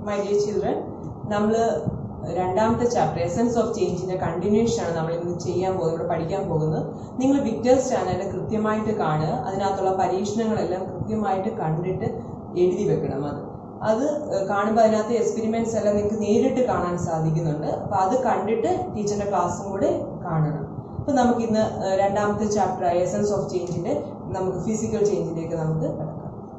my dear children നമ്മൾ രണ്ടാമത്തെ chapter essence of ചേഞ്ചിന്റെ കണ്ടിന്യൂഷൻ ആണ് നമ്മൾ ഇന്ന് ചെയ്യാൻ പോകുന്നത് ഇവിടെ പഠിക്കാൻ പോകുന്നത് നിങ്ങൾ വിക്ടേഴ്സ് ചാനൽ കൃത്യമായിട്ട് കാണുക അതിനകത്തുള്ള പരീക്ഷണങ്ങളെല്ലാം കൃത്യമായിട്ട് കണ്ടിട്ട് എഴുതി വെക്കണം അത് അത് കാണുമ്പോൾ അതിനകത്ത് എക്സ്പെരിമെന്റ്സ് എല്ലാം നിങ്ങൾക്ക് നേരിട്ട് കാണാൻ സാധിക്കുന്നുണ്ട് അപ്പൊ അത് കണ്ടിട്ട് ടീച്ചറിന്റെ ക്ലാസ്സും കൂടെ കാണണം അപ്പൊ നമുക്ക് ഇന്ന് രണ്ടാമത്തെ ചാപ്റ്റർ എസൻസ് ഓഫ് ചേഞ്ചിന്റെ നമുക്ക് ഫിസിക്കൽ ചേഞ്ചിലേക്ക് നമുക്ക് കിടക്കാം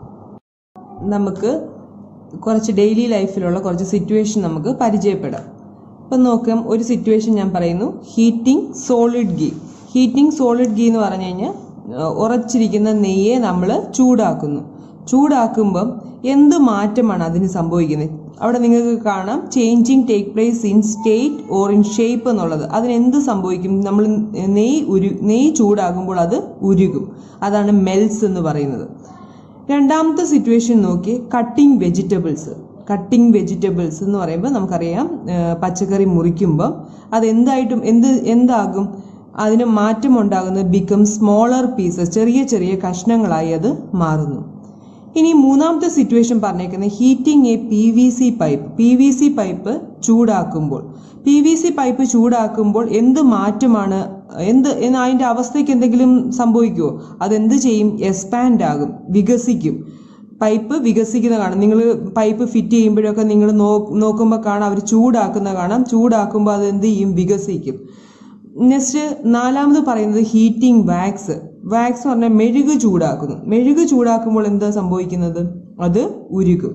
നമുക്ക് കുറച്ച് ഡെയിലി ലൈഫിലുള്ള കുറച്ച് സിറ്റുവേഷൻ നമുക്ക് പരിചയപ്പെടാം അപ്പം നോക്കാം ഒരു സിറ്റുവേഷൻ ഞാൻ പറയുന്നു heating solid ghee heating solid ghee എന്ന് പറഞ്ഞു കഴിഞ്ഞാൽ ഉറച്ചിരിക്കുന്ന നെയ്യെ നമ്മൾ ചൂടാക്കുന്നു ചൂടാക്കുമ്പം എന്ത് മാറ്റമാണ് അതിന് സംഭവിക്കുന്നത് അവിടെ നിങ്ങൾക്ക് കാണാം changing take place in state or in shape എന്നുള്ളത് അതിന് എന്ത് സംഭവിക്കും നമ്മൾ നെയ് ഉരു നെയ് ചൂടാകുമ്പോൾ അത് ഉരുകും അതാണ് മെൽസ് എന്ന് പറയുന്നത് രണ്ടാമത്തെ സിറ്റുവേഷൻ നോക്കി കട്ടിംഗ് വെജിറ്റബിൾസ് കട്ടിംഗ് വെജിറ്റബിൾസ് എന്ന് പറയുമ്പോൾ നമുക്കറിയാം പച്ചക്കറി മുറിക്കുമ്പോൾ അത് എന്തായിട്ടും എന്ത് എന്താകും അതിന് മാറ്റം ഉണ്ടാകുന്നത് ബിക്കം സ്മോളർ പീസസ് ചെറിയ ചെറിയ കഷ്ണങ്ങളായി അത് മാറുന്നു ഇനി മൂന്നാമത്തെ സിറ്റുവേഷൻ പറഞ്ഞേക്കുന്നത് heating a P V C pipe P V C pipe ചൂടാക്കുമ്പോൾ പി വി സി പൈപ്പ് ചൂടാക്കുമ്പോൾ എന്ത് മാറ്റമാണ് എന്ത് അതിന്റെ അവസ്ഥയ്ക്ക് എന്തെങ്കിലും സംഭവിക്കുമോ അതെന്ത് ചെയ്യും എക്സ്പാൻഡ് ആകും വികസിക്കും പൈപ്പ് വികസിക്കുന്ന കാണാം നിങ്ങൾ പൈപ്പ് ഫിറ്റ് ചെയ്യുമ്പോഴൊക്കെ നിങ്ങൾ നോക്കുമ്പോൾ കാണാം അവർ ചൂടാക്കുന്ന കാണാം ചൂടാക്കുമ്പോൾ അത് എന്ത് ചെയ്യും വികസിക്കും നെക്സ്റ്റ് നാലാമത് പറയുന്നത് ഹീറ്റിംഗ് വാക്സ് വാക്സ് പറഞ്ഞാൽ മെഴുക് ചൂടാക്കുന്നു മെഴുക് ചൂടാക്കുമ്പോൾ എന്താ സംഭവിക്കുന്നത് അത് ഉരുകും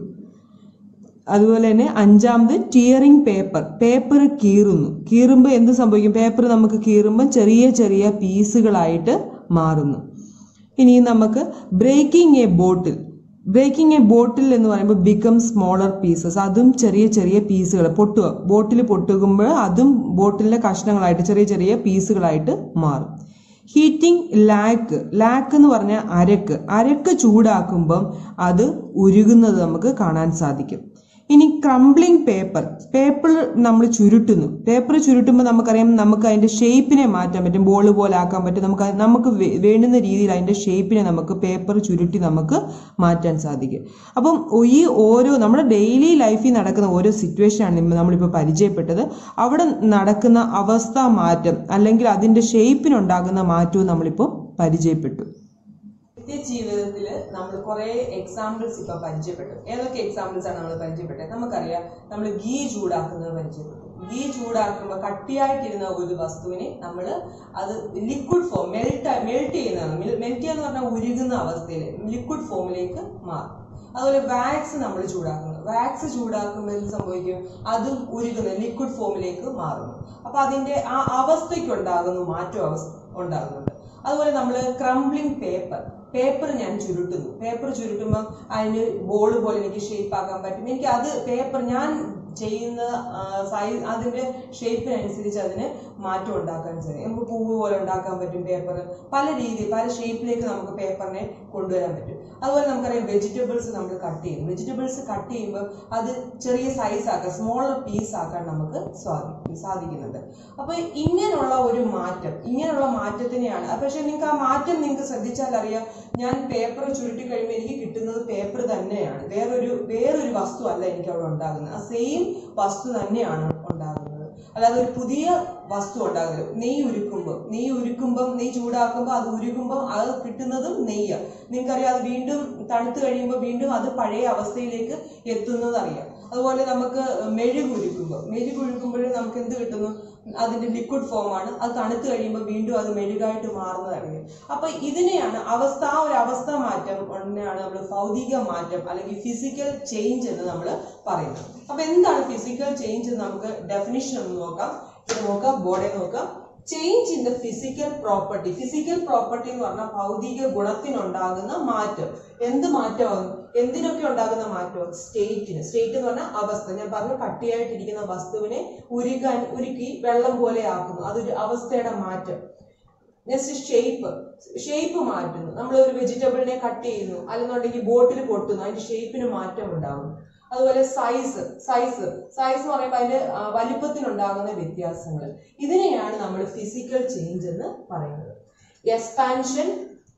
അതുപോലെ തന്നെ അഞ്ചാമത് ടിയറിംഗ് പേപ്പർ പേപ്പർ കീറുന്നു കീറുമ്പോൾ എന്ത് സംഭവിക്കും പേപ്പർ നമുക്ക് കീറുമ്പോൾ ചെറിയ ചെറിയ പീസുകളായിട്ട് മാറുന്നു ഇനി നമുക്ക് breaking a bottle breaking a bottle എന്ന് പറയുമ്പോൾ ബിക്കം സ്മോളർ പീസസ് അതും ചെറിയ ചെറിയ പീസുകൾ പൊട്ടുക ബോട്ടിൽ പൊട്ടുകുമ്പോൾ അതും ബോട്ടിലിന്റെ കഷ്ണങ്ങളായിട്ട് ചെറിയ ചെറിയ പീസുകളായിട്ട് മാറും ഹീറ്റിംഗ് ലാക്ക് ലാക്ക് എന്ന് പറഞ്ഞാൽ അരക്ക് അരക്ക് ചൂടാക്കുമ്പം അത് ഉരുകുന്നത് നമുക്ക് കാണാൻ സാധിക്കും ഇനി ക്രംബ്ലിംഗ് പേപ്പർ പേപ്പർ നമ്മൾ ചുരുട്ടുന്നു പേപ്പർ ചുരുട്ടുമ്പോൾ നമുക്കറിയാം നമുക്ക് അതിന്റെ ഷേപ്പിനെ മാറ്റാൻ പറ്റും ബോൾ പോലെ ആക്കാൻ പറ്റും നമുക്ക് നമുക്ക് വേണ്ടുന്ന രീതിയിൽ അതിന്റെ ഷേപ്പിനെ നമുക്ക് പേപ്പർ ചുരുട്ടി നമുക്ക് മാറ്റാൻ സാധിക്കും അപ്പം ഈ ഓരോ നമ്മുടെ ഡെയിലി ലൈഫിൽ നടക്കുന്ന ഓരോ സിറ്റുവേഷനാണ് നമ്മളിപ്പോൾ പരിചയപ്പെട്ടത് അവിടെ നടക്കുന്ന അവസ്ഥ മാറ്റം അല്ലെങ്കിൽ അതിന്റെ ഷേപ്പിനുണ്ടാകുന്ന മാറ്റവും നമ്മളിപ്പോൾ പരിചയപ്പെട്ടു നിത്യജീവിതത്തിൽ നമ്മൾ കുറെ എക്സാമ്പിൾസ് ഇപ്പൊ പരിചയപ്പെട്ടു ഏതൊക്കെ എക്സാമ്പിൾസ് ആണ് നമ്മൾ പരിചയപ്പെട്ടത് നമുക്കറിയാം നമ്മൾ ഗീ ചൂടാക്കുന്നത് പരിചയപ്പെട്ടു ഗീ ചൂടാക്കുമ്പോൾ കട്ടിയായിട്ടിരുന്ന ഒരു വസ്തുവിനെ നമ്മൾ അത് ലിക്വിഡ് ഫോം മെൽറ്റ് മെൽറ്റ് ചെയ്യുന്നതാണ് മെൽറ്റ് ചെയ്യാന്ന് പറഞ്ഞാൽ ഉരുകുന്ന അവസ്ഥയിൽ ലിക്വിഡ് ഫോമിലേക്ക് മാറും അതുപോലെ വാക്സ് നമ്മൾ ചൂടാക്കുന്നു വാക്സ് ചൂടാക്കുമ്പോൾ എന്ത് സംഭവിക്കും അതും ഉരുകുന്ന ലിക്വിഡ് ഫോമിലേക്ക് മാറുന്നു അപ്പൊ അതിന്റെ ആ അവസ്ഥയ്ക്ക് ഉണ്ടാകുന്നു മാറ്റം അവസ്ഥ ഉണ്ടാകുന്നുണ്ട് അതുപോലെ നമ്മൾ ക്രംബ്ലിംഗ് പേപ്പർ പേപ്പർ ഞാൻ ചുരുട്ടുന്നു പേപ്പർ ചുരുട്ടുമ്പോൾ അതിന് ബോൾ പോലെ എനിക്ക് ഷേപ്പ് ആക്കാൻ പറ്റും എനിക്ക് അത് പേപ്പർ ഞാൻ ചെയ്യുന്ന സൈസ് അതിന്റെ ഷേപ്പിനനുസരിച്ച് അതിന് മാറ്റം ഉണ്ടാക്കാൻ സാധിക്കും നമുക്ക് പൂവ് പോലെ ഉണ്ടാക്കാൻ പറ്റും പേപ്പർ പല രീതി പല ഷേപ്പിലേക്ക് നമുക്ക് പേപ്പറിനെ കൊണ്ടുവരാൻ പറ്റും അതുപോലെ നമുക്കറിയാം വെജിറ്റബിൾസ് നമ്മൾ കട്ട് ചെയ്യും വെജിറ്റബിൾസ് കട്ട് ചെയ്യുമ്പോൾ അത് ചെറിയ സൈസ് ആക്കാൻ സ്മോളർ പീസ് ആക്കാൻ നമുക്ക് സാധിക്കുന്നുണ്ട് അപ്പൊ ഇങ്ങനെയുള്ള ഒരു മാറ്റം ഇങ്ങനെയുള്ള മാറ്റത്തിനെയാണ് പക്ഷെ നിങ്ങൾക്ക് ആ മാറ്റം നിങ്ങൾക്ക് ശ്രദ്ധിച്ചാൽ അറിയാം ഞാൻ പേപ്പർ ചുരുട്ടി കഴിയുമ്പോൾ എനിക്ക് കിട്ടുന്നത് പേപ്പർ തന്നെയാണ് വേറൊരു വേറൊരു വസ്തു അല്ല എനിക്ക് അവിടെ ഉണ്ടാകുന്നത് ആ സെയിം വസ്തു തന്നെയാണ് ഉണ്ടാകുന്നത് അല്ലാതെ ഒരു പുതിയ വസ്തു ഉണ്ടാകുന്നത് നെയ്യ് ഉരുക്കുമ്പോൾ നെയ്യ് ഉരുക്കുമ്പം നെയ്യ് ചൂടാക്കുമ്പോൾ അത് ഉരുകുമ്പോൾ അത് കിട്ടുന്നതും നെയ്യ് നിങ്ങൾക്കറിയാം അത് വീണ്ടും തണുത്ത് കഴിയുമ്പോൾ വീണ്ടും അത് പഴയ അവസ്ഥയിലേക്ക് എത്തുന്നത് അറിയാം അതുപോലെ നമുക്ക് മെഴുക് ഉരുക്കുമ്പോൾ മെഴുക് ഉരുക്കുമ്പോഴും നമുക്ക് എന്ത് കിട്ടുന്നു അതിന്റെ ലിക്വിഡ് ഫോമാണ് അത് തണുത്ത് കഴിയുമ്പോൾ വീണ്ടും അത് മെഴുകായിട്ട് മാറുന്നത് അറിയാം അപ്പൊ ഇതിനെയാണ് അവസ്ഥ ആ ഒരു അവസ്ഥ മാറ്റം തന്നെയാണ് നമ്മൾ ഭൗതിക മാറ്റം അല്ലെങ്കിൽ ഫിസിക്കൽ ചേഞ്ച് എന്ന് നമ്മൾ പറയുന്നത് അപ്പൊ എന്താണ് ഫിസിക്കൽ ചേഞ്ച് എന്ന് നമുക്ക് ഡെഫിനിഷൻ ഒന്ന് നോക്കാം ഇത് നോക്കാം ബോർഡെ നോക്കാം change in the physical property physical property എന്ന് പറഞ്ഞാൽ ഭൗതിക ഗുണത്തിനുണ്ടാകുന്ന മാറ്റം എന്ത് മാറ്റമാണ് എന്തിനൊക്കെ ഉണ്ടാകുന്ന മാറ്റം സ്റ്റേറ്റിന് സ്റ്റേറ്റ് എന്ന് പറഞ്ഞാൽ അവസ്ഥ ഞാൻ പറഞ്ഞു കട്ടിയായിട്ടിരിക്കുന്ന വസ്തുവിനെ ഉരുകാൻ ഉരുക്കി വെള്ളം പോലെ ആക്കുന്നു അതൊരു അവസ്ഥയുടെ മാറ്റം നെക്സ്റ്റ് ഷേപ്പ് ഷേപ്പ് മാറ്റുന്നു നമ്മൾ ഒരു വെജിറ്റബിളിനെ കട്ട് ചെയ്യുന്നു അല്ലെന്നുണ്ടെങ്കിൽ ബോട്ടിൽ പൊട്ടുന്നു അതിന്റെ ഷേപ്പിന് മാറ്റം ഉണ്ടാകുന്നു അതുപോലെ സൈസ് സൈസ് സൈസ് എന്ന് പറയുമ്പോൾ അതിന്റെ വലിപ്പത്തിനുണ്ടാകുന്ന വ്യത്യാസങ്ങൾ ഇതിനെയാണ് നമ്മൾ ഫിസിക്കൽ ചേഞ്ച് എന്ന് പറയുന്നത് എക്സ്പാൻഷൻ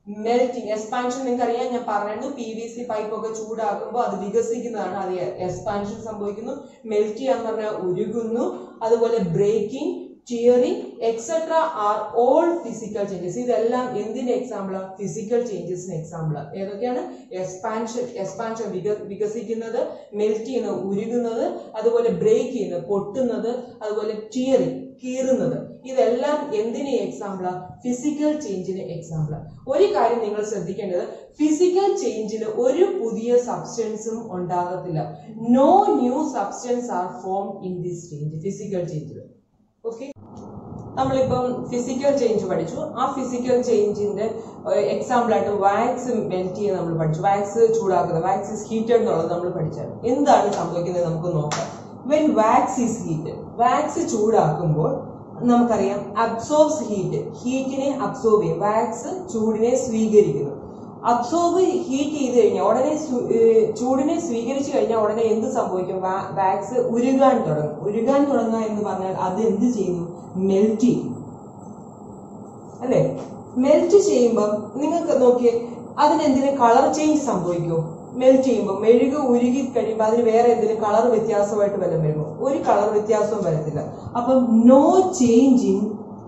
മെൽറ്റിംഗ് എക്സ്പാൻഷൻ നിങ്ങൾക്ക് അറിയാം ഞാൻ പറഞ്ഞു പി വി സി പൈപ്പ് ഒക്കെ ചൂടാക്കുമ്പോൾ അത് വികസിക്കുന്നതാണ് അത് എക്സ്പാൻഷൻ സംഭവിക്കുന്നു മെൽറ്റ് ചെയ്യാന്ന് പറഞ്ഞാൽ ഉരുകുന്നു അതുപോലെ breaking tearing etcetera are all physical changes ഇതെല്ലാം എന്തിന്റെ എക്സാമ്പിൾ ഫിസിക്കൽ ചേഞ്ചസിന് എക്സാമ്പിൾ ഏതൊക്കെയാണ് എക്സ്പാൻഷൻ എക്സ്പാൻഷൻ വികസിക്കുന്നത് മെൽറ്റ് ചെയ്യുന്നത് ഉരുകുന്നത് അതുപോലെ ബ്രേക്ക് ചെയ്യുന്നത് പൊട്ടുന്നത് അതുപോലെ ടിയറിംഗ് കീറുന്നത് ഇതെല്ലാം എന്തിന് എക്സാമ്പിളാ ഫിസിക്കൽ ചേഞ്ചിന് എക്സാമ്പിളാ ഒരു കാര്യം നിങ്ങൾ ശ്രദ്ധിക്കേണ്ടത് ഫിസിക്കൽ ചേഞ്ചിൽ ഒരു പുതിയ സബ്സ്റ്റൻസും ഉണ്ടാകത്തില്ല no new substance are form in this change physical ചേഞ്ചിൽ ഓക്കെ നമ്മളിപ്പം ഫിസിക്കൽ ചേഞ്ച് പഠിച്ചു ആ ഫിസിക്കൽ ചേഞ്ചിന്റെ എക്സാമ്പിൾ ആയിട്ട് വാക്സ് മെൽറ്റ് ചെയ്യുന്നത് നമ്മൾ പഠിച്ചു വാക്സ് ചൂടാക്കുന്നത് വാക്സ് ഇസ് ഹീറ്റഡ് എന്നുള്ളത് നമ്മൾ പഠിച്ചാൽ എന്താണ് സംഭവിക്കുന്നത് നമുക്ക് നോക്കാം when wax is heated wax ചൂടാക്കുമ്പോൾ നമുക്കറിയാം അബ്സോർബ്സ് ഹീറ്റ് ഹീറ്റിനെ അബ്സോർബ് ചെയ്യും വാക്സ് ചൂടിനെ സ്വീകരിക്കുന്നു അബ്സോർബ് ഹീറ്റ് ചെയ്ത് കഴിഞ്ഞാൽ ഉടനെ സ്വീ- ഏർ ചൂടിനെ സ്വീകരിച്ചു കഴിഞ്ഞാൽ ഉടനെ എന്ത് സംഭവിക്കും വാ- വാക്സ് ഉരുകാൻ തുടങ്ങും ഉരുകാൻ തുടങ്ങുക എന്ന് പറഞ്ഞാൽ അത് എന്ത് ചെയ്യുന്നു മെൽറ്റ് ചെയ്യും അല്ലെ മെൽറ്റ് ചെയ്യുമ്പോൾ നിങ്ങൾക്ക് നോക്കിയേ അതിന് എന്തെങ്കിലും കളർ ചേഞ്ച് സംഭവിക്കുമോ മെൽറ്റ് ചെയ്യുമ്പോൾ മെഴുക് ഉരുകി കഴിയുമ്പോൾ അതിന് വേറെ എന്തെങ്കിലും കളർ വ്യത്യാസമായിട്ട് വല്ലതും വരുമോ ഒരു കളർ വ്യത്യാസവും വരത്തില്ല അപ്പം നോ ചേഞ്ച് ഇൻ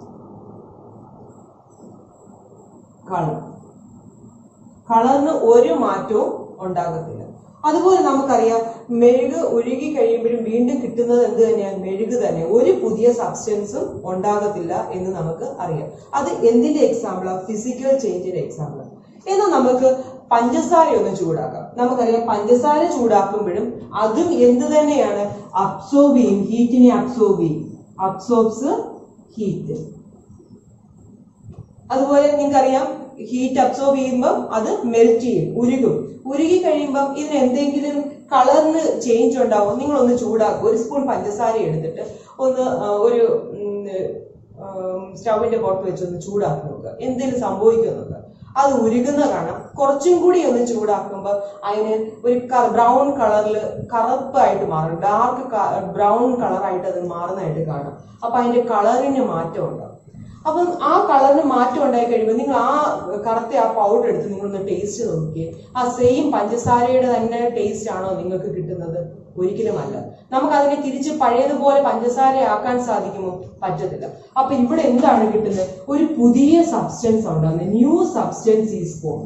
കളർ കളറിന് ഒരു മാറ്റവും ഉണ്ടാകത്തില്ല അതുപോലെ നമുക്കറിയാം മെഴുക് ഉരുകി കഴിയുമ്പോഴും വീണ്ടും കിട്ടുന്നത് എന്ത് തന്നെയാണ് മെഴുക് തന്നെ ഒരു പുതിയ സബ്സ്റ്റൻസും ഉണ്ടാകത്തില്ല എന്ന് നമുക്ക് അറിയാം അത് എന്തിന്റെ എക്സാമ്പിളാ ഫിസിക്കൽ ചേഞ്ചിന്റെ എക്സാമ്പിൾ എന്നാൽ നമുക്ക് പഞ്ചസാര ഒന്ന് ചൂടാക്കാം നമുക്കറിയാം പഞ്ചസാര ചൂടാക്കുമ്പോഴും അതും എന്ത് തന്നെയാണ് അബ്സോർബ് ചെയ്യും ഹീറ്റിനെ അബ്സോർബ് ചെയ്യും അബ്സോർബ്സ് ഹീറ്റ് അതുപോലെ നിങ്ങൾക്കറിയാം ഹീറ്റ് അബ്സോർബ് ചെയ്യുമ്പോൾ അത് മെൽറ്റ് ചെയ്യും ഉരുകും ഉരുകി കഴിയുമ്പം ഇതിന് എന്തെങ്കിലും കളറിന് ചേഞ്ച് ഉണ്ടാവും നിങ്ങൾ ഒന്ന് ചൂടാക്കും ഒരു സ്പൂൺ പഞ്ചസാര എടുത്തിട്ട് ഒന്ന് ആ, ഒരു സ്റ്റൗവിന്റെ പുറത്ത് വെച്ച് ഒന്ന് ചൂടാക്കി നോക്കുക എന്തെങ്കിലും സംഭവിക്കും നോക്കുക അത് ഉരുകുന്ന കാണാം കുറച്ചും കൂടി ഒന്ന് ചൂടാക്കുമ്പോൾ അതിന് ഒരു ബ്രൗൺ കളറിൽ കറുപ്പായിട്ട് മാറും ഡാർക്ക് ബ്രൗൺ കളറായിട്ട് അത് മാറുന്നതായിട്ട് കാണാം അപ്പൊ അതിന്റെ കളറിന് മാറ്റം ഉണ്ടാവും അപ്പം ആ കളറിന് മാറ്റം ഉണ്ടായി കഴിയുമ്പോൾ നിങ്ങൾ ആ കറുത്ത ആ പൗഡർ എടുത്ത് നിങ്ങളൊന്ന് ടേസ്റ്റ് നോക്കിയേ ആ സെയിം പഞ്ചസാരയുടെ തന്നെ ടേസ്റ്റ് ആണോ നിങ്ങൾക്ക് കിട്ടുന്നത് ഒരിക്കലുമല്ല നമുക്ക് അതിനെ തിരിച്ച് പഴയതുപോലെ പഞ്ചസാര ആക്കാൻ സാധിക്കുമോ പറ്റത്തില്ല അപ്പൊ ഇവിടെ എന്താണ് കിട്ടുന്നത് ഒരു പുതിയ സബ്സ്റ്റൻസ് ഉണ്ടാകുന്നത് ന്യൂ സബ്സ്റ്റൻസ് ഈസ് ഫോം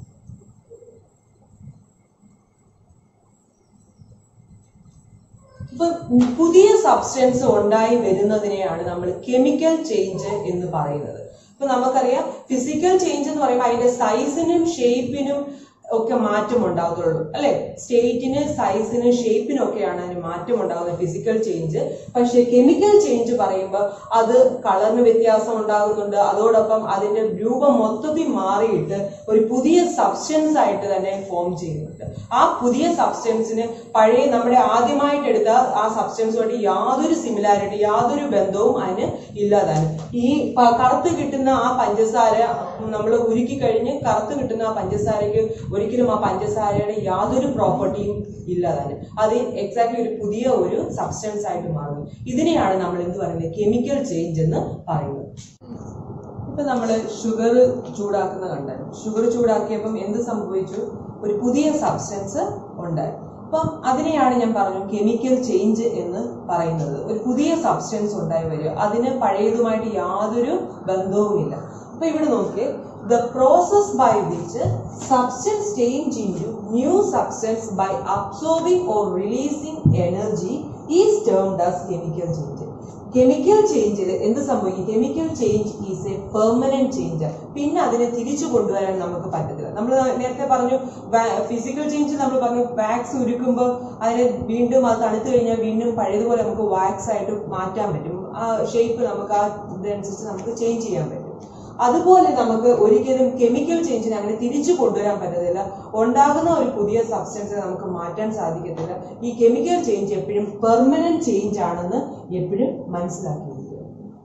ഇപ്പൊ പുതിയ സബ്സ്റ്റൻസ് ഉണ്ടായി വരുന്നതിനെയാണ് നമ്മൾ കെമിക്കൽ ചേഞ്ച് എന്ന് പറയുന്നത് ഇപ്പൊ നമുക്കറിയാം ഫിസിക്കൽ ചേഞ്ച് എന്ന് പറയുമ്പോൾ അതിന്റെ സൈസിനും ഷേപ്പിനും ഒക്കെ മാറ്റം ഉണ്ടാകത്തുള്ളൂ അല്ലെ സ്റ്റേറ്റിന് സൈസിന് ഷേപ്പിനും ഒക്കെയാണ് അതിന് മാറ്റം ഉണ്ടാകുന്നത് ഫിസിക്കൽ ചേഞ്ച് പക്ഷെ കെമിക്കൽ ചേഞ്ച് പറയുമ്പോൾ അത് കളറിന് വ്യത്യാസം ഉണ്ടാകുന്നുണ്ട് അതോടൊപ്പം അതിന്റെ രൂപം മൊത്തത്തിൽ മാറിയിട്ട് ഒരു പുതിയ സബ്സ്റ്റൻസ് ആയിട്ട് തന്നെ ഫോം ചെയ്യുന്നുണ്ട് ആ പുതിയ സബ്സ്റ്റൻസിന് പഴയ നമ്മുടെ ആദ്യമായിട്ട് എടുത്ത ആ സബ്സ്റ്റൻസുമായിട്ട് യാതൊരു സിമിലാരിറ്റി യാതൊരു ബന്ധവും അതിന് ഇല്ലാതാണ് ഈ പ- കറുത്ത് കിട്ടുന്ന ആ പഞ്ചസാര നമ്മൾ ഉരുക്കി കഴിഞ്ഞ് കറുത്ത് കിട്ടുന്ന ആ പഞ്ചസാരയ്ക്ക് ഒരിക്കലും ആ പഞ്ചസാരയുടെ യാതൊരു പ്രോപ്പർട്ടിയും ഇല്ലാതാണ് അത് എക്സാക്ട്ലി ഒരു പുതിയ ഒരു സബ്സ്റ്റൻസ് ആയിട്ട് മാറുന്നു ഇതിനെയാണ് നമ്മൾ എന്ത് പറയുന്നത് കെമിക്കൽ ചേഞ്ച് എന്ന് പറയുന്നത് ഇപ്പൊ നമ്മള് ഷുഗർ ചൂടാക്കുന്ന കണ്ടായിരുന്നു ഷുഗർ ചൂടാക്കിയപ്പം എന്ത് സംഭവിച്ചു ഒരു പുതിയ സബ്സ്റ്റൻസ് ഉണ്ടായി അപ്പം അതിനെയാണ് ഞാൻ പറഞ്ഞു കെമിക്കൽ ചേഞ്ച് എന്ന് പറയുന്നത് ഒരു പുതിയ സബ്സ്റ്റൻസ് ഉണ്ടായി വരിക അതിന് പഴയതുമായിട്ട് യാതൊരു ബന്ധവുമില്ല അപ്പൊ ഇവിടെ നോക്കിയേ the process by which substance change into new substance by absorbing or releasing energy is termed as chemical change chemical ചേഞ്ചിൽ എന്ത് സംഭവിക്കും chemical change is a permanent change പിന്നെ അതിനെ തിരിച്ചു കൊണ്ടുവരാൻ നമുക്ക് പറ്റത്തില്ല നമ്മൾ നേരത്തെ പറഞ്ഞു ഫിസിക്കൽ ചേഞ്ച് നമ്മൾ പറഞ്ഞു വാക്സ് ഉരുക്കുമ്പോൾ അതിനെ വീണ്ടും അത് തണുത്ത് കഴിഞ്ഞാൽ വീണ്ടും പഴയതുപോലെ നമുക്ക് വാക്സ് ആയിട്ട് മാറ്റാൻ പറ്റും ആ ഷേപ്പ് നമുക്ക് ആ ഇതനുസരിച്ച് നമുക്ക് ചേഞ്ച് ചെയ്യാൻ പറ്റും അതുപോലെ നമുക്ക് ഒരിക്കലും കെമിക്കൽ ചേഞ്ചിനെ അങ്ങനെ തിരിച്ചു കൊണ്ടുവരാൻ പറ്റത്തില്ല ഉണ്ടാകുന്ന ഒരു പുതിയ സബ്സ്റ്റൻസ് നമുക്ക് മാറ്റാൻ സാധിക്കത്തില്ല ഈ കെമിക്കൽ ചേഞ്ച് എപ്പോഴും പെർമനന്റ് ചേഞ്ച് ആണെന്ന് എപ്പോഴും മനസ്സിലാക്കിയിരിക്കുക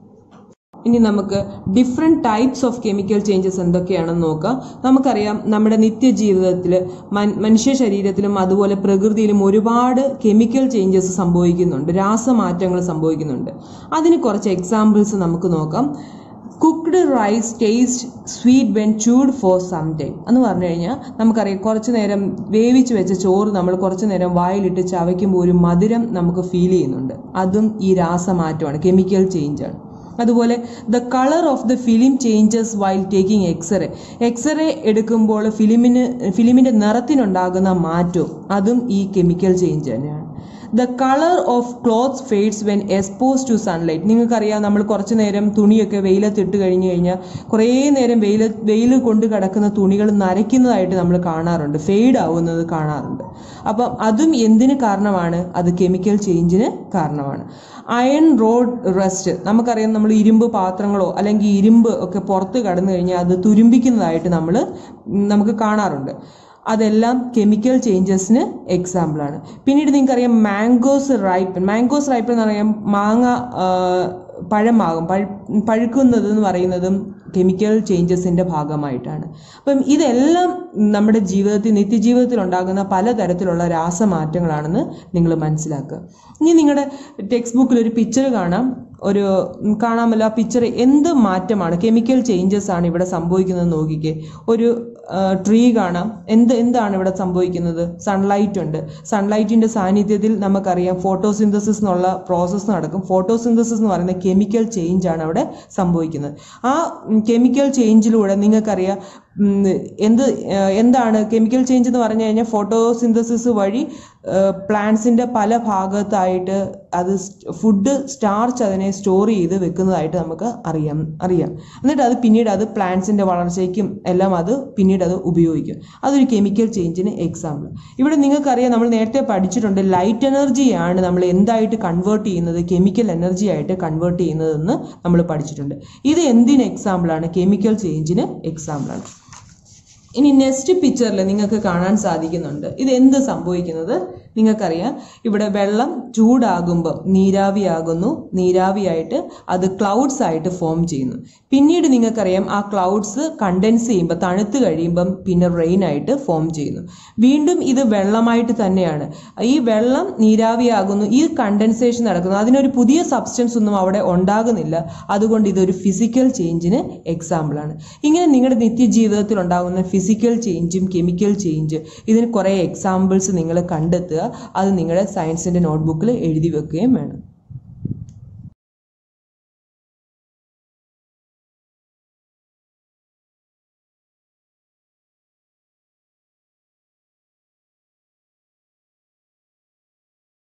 ഇനി നമുക്ക് different types of chemical changes എന്തൊക്കെയാണെന്ന് നോക്കാം നമുക്കറിയാം നമ്മുടെ നിത്യജീവിതത്തിൽ മനുഷ്യ ശരീരത്തിലും അതുപോലെ പ്രകൃതിയിലും ഒരുപാട് കെമിക്കൽ ചേഞ്ചസ് സംഭവിക്കുന്നുണ്ട് രാസമാറ്റങ്ങൾ സംഭവിക്കുന്നുണ്ട് അതിന് കുറച്ച് എക്സാമ്പിൾസ് നമുക്ക് നോക്കാം cooked rice taste sweet when chewed for some time എന്ന് പറഞ്ഞു കഴിഞ്ഞാൽ നമുക്കറിയാം കുറച്ച് നേരം വേവിച്ച് വെച്ച ചോറ് നമ്മൾ കുറച്ച് നേരം വായിലിട്ട് ചവയ്ക്കുമ്പോൾ ഒരു മധുരം നമുക്ക് ഫീൽ ചെയ്യുന്നുണ്ട് അതും ഈ രാസമാറ്റമാണ് കെമിക്കൽ ചേഞ്ചാണ് അതുപോലെ the colour of the film changes while taking x-ray x-ray എടുക്കുമ്പോൾ ഫിലിമിന് ഫിലിമിൻ്റെ നിറത്തിനുണ്ടാകുന്ന മാറ്റവും അതും ഈ കെമിക്കൽ ചേഞ്ച് തന്നെയാണ് the colour of clothes fades when expose to sunlight നിങ്ങൾക്കറിയാം നമ്മൾ കുറച്ച് നേരം തുണിയൊക്കെ വെയിലത്തിട്ട് കഴിഞ്ഞ് കഴിഞ്ഞാൽ കുറേ നേരം വെയിൽ വെയിൽ കൊണ്ട് കിടക്കുന്ന തുണികൾ നരയ്ക്കുന്നതായിട്ട് നമ്മൾ കാണാറുണ്ട് ഫെയ്ഡ് ആവുന്നത് കാണാറുണ്ട് അപ്പം അതും എന്തിന് കാരണമാണ് അത് കെമിക്കൽ ചേഞ്ചിന് കാരണമാണ് അയൺ റോഡ് റസ്റ്റ് നമുക്കറിയാം നമ്മൾ ഇരുമ്പ് പാത്രങ്ങളോ അല്ലെങ്കിൽ ഇരുമ്പ് ഒക്കെ പുറത്ത് കടന്നു കഴിഞ്ഞാൽ അത് തുരുമ്പിക്കുന്നതായിട്ട് നമ്മൾ നമുക്ക് കാണാറുണ്ട് അതെല്ലാം കെമിക്കൽ ചേഞ്ചസിന് എക്സാമ്പിളാണ് പിന്നീട് നിങ്ങൾക്കറിയാം മാംഗോസ് റൈപ്പൻ മാംഗോസ് റൈപ്പൻ എന്ന് പറയാം മാങ്ങ ആ, പഴമാകും പഴ പഴുക്കുന്നത് എന്ന് പറയുന്നതും കെമിക്കൽ ചേഞ്ചസിൻ്റെ ഭാഗമായിട്ടാണ് അപ്പം ഇതെല്ലാം നമ്മുടെ ജീവിതത്തിൽ നിത്യജീവിതത്തിൽ ഉണ്ടാകുന്ന പലതരത്തിലുള്ള രാസമാറ്റങ്ങളാണെന്ന് നിങ്ങൾ മനസ്സിലാക്കുക ഇനി നിങ്ങളുടെ ടെക്സ്റ്റ് ബുക്കിൽ ഒരു പിക്ചർ കാണാം ഒരു ഉം, കാണാമല്ലോ ആ പിക്ചർ എന്ത് മാറ്റമാണ് കെമിക്കൽ ചേഞ്ചസ് ആണ് ഇവിടെ സംഭവിക്കുന്നത് നോക്കിക്കേ ഒരു ട്രീ കാണാം എന്ത് എന്താണ് ഇവിടെ സംഭവിക്കുന്നത് സൺലൈറ്റ് ഉണ്ട് സൺലൈറ്റിന്റെ സാന്നിധ്യത്തിൽ നമുക്കറിയാം ഫോട്ടോസിന്തസിസ് എന്നുള്ള പ്രോസസ്സ് നടക്കും ഫോട്ടോസിന്തസിസ് എന്ന് പറയുന്ന കെമിക്കൽ ചേഞ്ച് ആണ് അവിടെ സംഭവിക്കുന്നത് ആ കെമിക്കൽ ചേഞ്ചിലൂടെ നിങ്ങൾക്കറിയാം ഉം, എന്ത് ആ, എന്താണ് കെമിക്കൽ ചേഞ്ച് എന്ന് പറഞ്ഞു കഴിഞ്ഞാൽ ഫോട്ടോസിന്തസിസ് വഴി പ്ലാന്റ്സിന്റെ പല ഭാഗത്തായിട്ട് അത് ഫുഡ് സ്റ്റാർച്ച് അതിനെ സ്റ്റോർ ചെയ്ത് വെക്കുന്നതായിട്ട് നമുക്ക് അറിയാം അറിയാം എന്നിട്ട് അത് പിന്നീട് അത് പ്ലാന്റ്സിന്റെ വളർച്ചയ്ക്കും എല്ലാം അത് പിന്നീട് അത് ഉപയോഗിക്കും അതൊരു കെമിക്കൽ ചേഞ്ചിന് എക്സാമ്പിൾ ഇവിടെ നിങ്ങൾക്കറിയാം നമ്മൾ നേരത്തെ പഠിച്ചിട്ടുണ്ട് ലൈറ്റ് എനർജിയാണ് നമ്മൾ എന്തായിട്ട് കൺവേർട്ട് ചെയ്യുന്നത് കെമിക്കൽ എനർജി ആയിട്ട് കൺവേർട്ട് ചെയ്യുന്നതെന്ന് നമ്മൾ പഠിച്ചിട്ടുണ്ട് ഇത് എന്തിന് എക്സാമ്പിളാണ് കെമിക്കൽ ചേഞ്ചിന് എക്സാമ്പിളാണ് ഇനി നെക്സ്റ്റ് പിക്ചറിൽ നിങ്ങൾക്ക് കാണാൻ സാധിക്കുന്നുണ്ട് ഇത് എന്ത് സംഭവിക്കുന്നത് നിങ്ങൾക്കറിയാം ഇവിടെ വെള്ളം ചൂടാകുമ്പോൾ നീരാവിയാകുന്നു നീരാവിയായിട്ട് അത് ക്ലൗഡ്സ് ആയിട്ട് ഫോം ചെയ്യുന്നു പിന്നീട് നിങ്ങൾക്കറിയാം ആ ക്ലൗഡ്സ് കണ്ടൻസ് ചെയ്യുമ്പോൾ തണുത്ത് കഴിയുമ്പം പിന്നെ റെയിൻ ആയിട്ട് ഫോം ചെയ്യുന്നു വീണ്ടും ഇത് വെള്ളമായിട്ട് തന്നെയാണ് ഈ വെള്ളം നീരാവിയാകുന്നു ഈ കണ്ടൻസേഷൻ നടക്കുന്നു അതിനൊരു പുതിയ സബ്സ്റ്റൻസ് ഒന്നും അവിടെ ഉണ്ടാകുന്നില്ല അതുകൊണ്ട് ഇതൊരു ഫിസിക്കൽ ചേഞ്ചിന് എക്സാമ്പിളാണ് ഇങ്ങനെ നിങ്ങളുടെ നിത്യജീവിതത്തിൽ ഉണ്ടാകുന്ന ഫിസിക്കൽ ചേഞ്ചും കെമിക്കൽ ചേഞ്ച് ഇതിന് കുറേ എക്സാമ്പിൾസ് നിങ്ങൾ കണ്ടെത്തുക അത് നിങ്ങളുടെ സയൻസിൻ്റെ നോട്ട്ബുക്കിൽ എഴുതി വെക്കുകയും വേണം